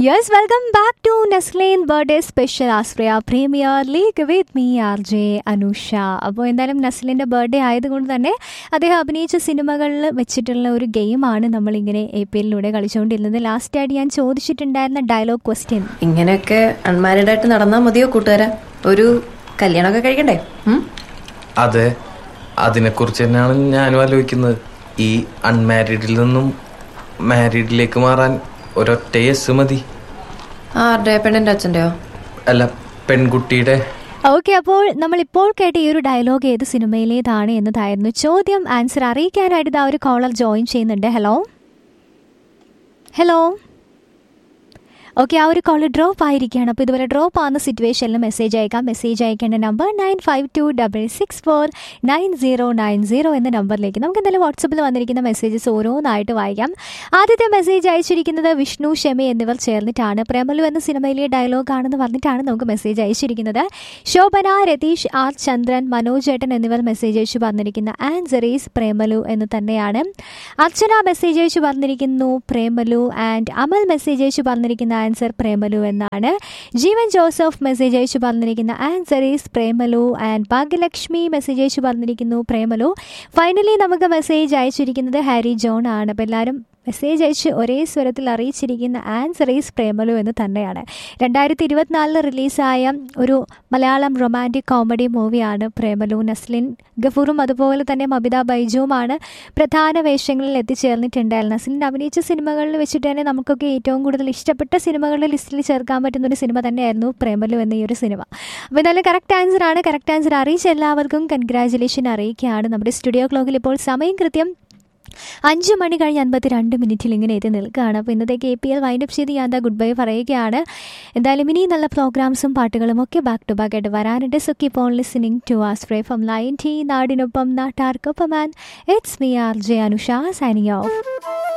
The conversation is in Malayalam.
Yes welcome back to Naslen birthday special ആസ്പ്രിയ premier league with me R J Anusha അപ്പോൾ എന്തായാലും നസ്ലിൻ്റെ ബർത്ത്ഡേ ആയതുകൊണ്ട് തന്നെ അദ്ദേഹം അഭിനയിച്ച സിനിമകളിൽ വെച്ചിട്ടുള്ള ഒരു ഗെയിമാണ് നമ്മളിങ്ങനെ എ പി എല്ലിലൂടെ കളിച്ചുകൊണ്ടിരുന്നത് ലാസ്റ്റ് ആയിട്ട് ഞാൻ ചോദിച്ചിട്ടുണ്ടായിരുന്ന ഡയലോഗ് ക്വസ്റ്റ്യൻ ഇങ്ങനെയൊക്കെ അൺമാരീഡ് ആയിട്ട് നടന്നാൽ മതിയോ കൂട്ടുകാരാ ഒരു കല്യാണമൊക്കെ കഴിക്കണ്ടേ ഉം? അതെ അതിനെക്കുറിച്ച് തന്നെയാണ് ഞാനും ആലോചിക്കുന്നത് ഈ അൺമാരീഡിൽ നിന്നും മാരീഡിലേക്ക് മാറാൻ ഒരൊറ്റ യെസ് മതി ആരുടെ പെണ്ണിന്റെ അച്ഛൻ്റെയോ അല്ല പെൺകുട്ടിയുടെ ഓക്കെ അപ്പോൾ നമ്മൾ ഇപ്പോൾ കേട്ട ഈ ഒരു ഡയലോഗ് ഏത് സിനിമയിലേതാണ് എന്നതായിരുന്നു ചോദ്യം ആൻസർ അറിയിക്കാനായിട്ട് ഇതാ ഒരു കോളർ ജോയിൻ ചെയ്യുന്നുണ്ട് ഹലോ ഹലോ ഓക്കെ ആ ഒരു കോൾ ഡ്രോപ്പ് ആയിരിക്കുകയാണ് അപ്പോൾ ഇതുപോലെ ഡ്രോപ്പ് ആവുന്ന സിറ്റുവേഷനിൽ മെസ്സേജ് അയക്കാം മെസ്സേജ് അയക്കേണ്ട number nine five two double six four nine zero nine zero എന്ന നമ്പറിലേക്ക് നമുക്ക് എന്തായാലും വാട്സപ്പിൽ വന്നിരിക്കുന്ന മെസ്സേജസ് ഓരോന്നായിട്ട് വായിക്കാം ആദ്യത്തെ മെസ്സേജ് അയച്ചിരിക്കുന്നത് വിഷ്ണു ഷെമി എന്നിവർ ചേർന്നിട്ടാണ് പ്രേമലു എന്ന സിനിമയിലെ ഡയലോഗാണെന്ന് പറഞ്ഞിട്ടാണ് നമുക്ക് മെസ്സേജ് അയച്ചിരിക്കുന്നത് ശോഭന രതീഷ് ആർ ചന്ദ്രൻ മനോജ് ഏട്ടൻ എന്നിവർ മെസ്സേജ് അയച്ചു പറഞ്ഞിരിക്കുന്ന ആൻസർ ഈസ് പ്രേമലു എന്ന് തന്നെയാണ് അർച്ചന മെസ്സേജ് അയച്ചു പറഞ്ഞിരിക്കുന്നു പ്രേമലു ആൻഡ് അമൽ മെസ്സേജ് അയച്ചു പറഞ്ഞിരിക്കുന്ന ആൻസർ പ്രേമലു എന്നാണ് ജീവൻ ജോസഫ് മെസ്സേജ് അയച്ചു പറഞ്ഞിരിക്കുന്ന answer is Premalu and Bhagyalakshmi message അയച്ചു പറഞ്ഞിരിക്കുന്നു പ്രേമലു ഫൈനലി നമുക്ക് മെസ്സേജ് അയച്ചിരിക്കുന്നത് ഹാരി ജോൺ ആണ് അപ്പോൾ എല്ലാവരും മെസ്സേജ് അയച്ച് ഒരേ സ്വരത്തിൽ അറിയിച്ചിരിക്കുന്ന ആൻസർ ഈസ് പ്രേമലു എന്ന് തന്നെയാണ് രണ്ടായിരത്തി ഇരുപത്തിനാലിൽ റിലീസായ ഒരു മലയാളം റൊമാൻറ്റിക് കോമഡി മൂവിയാണ് പ്രേമലു നസ്ലിൻ ഗഫൂറും അതുപോലെ തന്നെ മമിത ബൈജുവുമാണ് പ്രധാന വേഷങ്ങളിൽ എത്തിച്ചേർന്നിട്ടുണ്ടായിരുന്നു നസ്ലിൻ അഭിനയിച്ച സിനിമകളിൽ വെച്ചിട്ട് തന്നെ നമുക്കൊക്കെ ഏറ്റവും കൂടുതൽ ഇഷ്ടപ്പെട്ട സിനിമകളുടെ ലിസ്റ്റിൽ ചേർക്കാൻ പറ്റുന്ന ഒരു സിനിമ തന്നെയായിരുന്നു പ്രേമലു എന്ന ഈ ഒരു സിനിമ അപ്പോൾ എന്തായാലും കറക്റ്റ് ആൻസർ ആണ് കറക്റ്റ് ആൻസർ അറിയിച്ച എല്ലാവർക്കും കൺഗ്രാജുലേഷൻ അറിയിക്കുകയാണ് നമ്മുടെ സ്റ്റുഡിയോ ക്ലോക്കിൽ ഇപ്പോൾ സമയം കൃത്യം അഞ്ച് മണി കഴിഞ്ഞ് അൻപത്തി രണ്ട് മിനിറ്റിൽ ഇങ്ങനെ എത്തി നിൽക്കുകയാണ് അപ്പോൾ ഇന്നത്തെ കെ പി എൽ വൈൻഡപ്പ് ചെയ്ത് ഞാൻ എന്താ ഗുഡ് ബൈ പറയുകയാണ് എന്തായാലും ഇനി നല്ല പ്രോഗ്രാംസും പാട്ടുകളും ഒക്കെ ബാക്ക് ടു ബാക്ക് ആയിട്ട് വരാനുണ്ട് so keep on listening to us ഫ്രേ ഫ്രം ലൈൻ ടി നാടിനൊപ്പം നാട്ടാർക്കൊപ്പം and it's me R J Anusha signing of